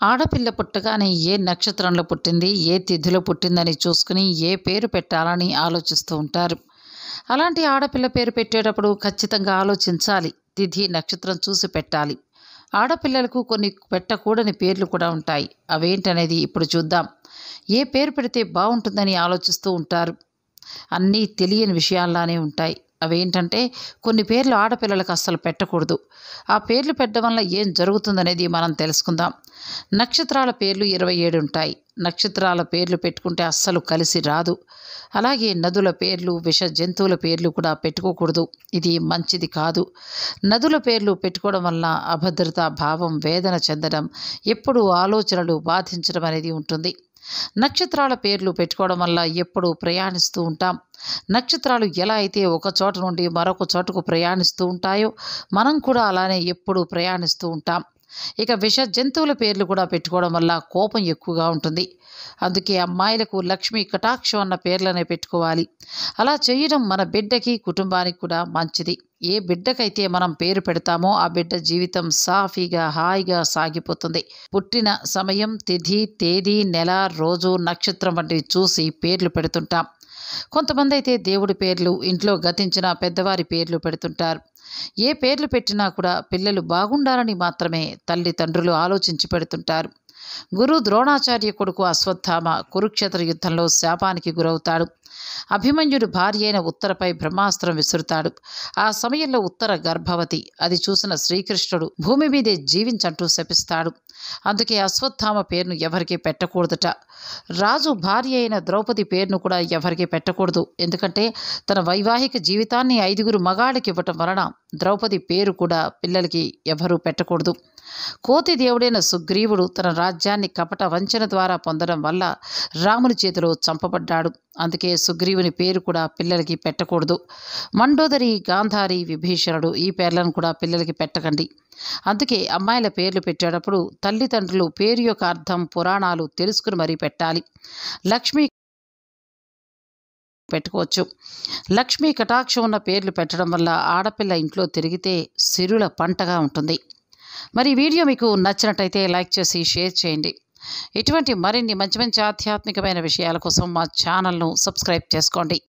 ఆడపిల్ల పుట్టగానే ఏ నక్షత్రంలో పుట్టింది ఏ తిథిలో పుట్టిందని చూసుకుని ఏ పేరు పెట్టాలని ఆలోచిస్తూ ఉంటారు అలాంటి ఆడపిల్ల పేరు పెట్టేటప్పుడు ఖచ్చితంగా ఆలోచించాలి తిథి నక్షత్రం చూసి పెట్టాలి ఆడపిల్లలకు కొన్ని పెట్టకూడని పేర్లు కూడా ఉంటాయి అవేంటనేది ఇప్పుడు చూద్దాం ఏ పేరు పెడితే బాగుంటుందని ఆలోచిస్తూ ఉంటారు అన్నీ తెలియని విషయాల్లానే ఉంటాయి అవేంటంటే కొన్ని పేర్లు ఆడపిల్లలకు అస్సలు పెట్టకూడదు ఆ పేర్లు పెట్టడం వల్ల ఏం జరుగుతుందనేది మనం తెలుసుకుందాం నక్షత్రాల పేర్లు ఇరవై ఏడు ఉంటాయి నక్షత్రాల పేర్లు పెట్టుకుంటే అస్సలు కలిసి రాదు అలాగే నదుల పేర్లు విష జంతువుల పేర్లు కూడా పెట్టుకోకూడదు ఇది మంచిది కాదు నదుల పేర్లు పెట్టుకోవడం వల్ల అభద్రతా భావం వేదన చెందడం ఎప్పుడు ఆలోచనలు బాధించడం అనేది ఉంటుంది నక్షత్రాల పేర్లు పెట్టుకోవడం వల్ల ఎప్పుడు ప్రయాణిస్తూ ఉంటాం నక్షత్రాలు ఎలా అయితే ఒక చోట నుండి మరొక చోటకు ప్రయాణిస్తూ ఉంటాయో మనం కూడా అలానే ఎప్పుడు ప్రయాణిస్తూ ఉంటాం ఇక విష జంతువుల పేర్లు కూడా పెట్టుకోవడం వల్ల కోపం ఎక్కువగా ఉంటుంది అందుకే అమ్మాయిలకు లక్ష్మి కటాక్షం అన్న పేర్లనే పెట్టుకోవాలి అలా చేయడం మన బిడ్డకి కుటుంబానికి కూడా మంచిది ఏ బిడ్డకైతే మనం పేరు పెడతామో ఆ బిడ్డ జీవితం సాఫీగా హాయిగా సాగిపోతుంది పుట్టిన సమయం తిథి తేదీ నెల రోజు నక్షత్రం వంటివి చూసి పేర్లు పెడుతుంటాం కొంతమంది అయితే దేవుడి పేర్లు ఇంట్లో గతించిన పెద్దవారి పేర్లు పెడుతుంటారు ఏ పేర్లు పెట్టినా కూడా పిల్లలు బాగుండాలని మాత్రమే తల్లిదండ్రులు ఆలోచించి పెడుతుంటారు గురు ద్రోణాచార్య కొడుకు అశ్వత్థామ కురుక్షేత్ర యుద్ధంలో శాపానికి గురవుతాడు అభిమన్యుడు భార్య అయిన ఉత్తరపై బ్రహ్మాస్త్రం విసురుతాడు ఆ సమయంలో ఉత్తర గర్భవతి అది చూసిన శ్రీకృష్ణుడు భూమి మీదే జీవించంటూ శపిస్తాడు అందుకే అశ్వత్థామ పేరును ఎవరికీ పెట్టకూడదట రాజు భార్య అయిన ద్రౌపది పేరును కూడా ఎవరికీ పెట్టకూడదు ఎందుకంటే తన వైవాహిక జీవితాన్ని ఐదుగురు మగాళ్ళకి ఇవ్వటం వలన ద్రౌపది పేరు కూడా పిల్లలకి ఎవరూ పెట్టకూడదు కోతి దేవుడైన సుగ్రీవుడు తన రాజ్యాన్ని కపట వంచన ద్వారా పొందడం వల్ల రాముని చేతిలో చంపబడ్డాడు అందుకే సుగ్రీవుని పేరు కూడా పిల్లలకి పెట్టకూడదు మండోదరి గాంధారి విభీషణుడు ఈ పేర్లను కూడా పిల్లలకి పెట్టకండి అందుకే అమ్మాయిల పేర్లు పెట్టేటప్పుడు తల్లిదండ్రులు పేరు యొక్క అర్థం పురాణాలు తెలుసుకుని మరీ పెట్టాలి లక్ష్మీ పెట్టుకోవచ్చు లక్ష్మీ కటాక్షం ఉన్న పేర్లు పెట్టడం వల్ల ఆడపిల్ల ఇంట్లో తిరిగితే సిరుల పంటగా ఉంటుంది మరి ఈ వీడియో మీకు నచ్చినట్టయితే లైక్ చేసి షేర్ చేయండి ఇటువంటి మరిన్ని మంచి మంచి ఆధ్యాత్మికమైన విషయాల కోసం మా ఛానల్ను సబ్స్క్రైబ్ చేసుకోండి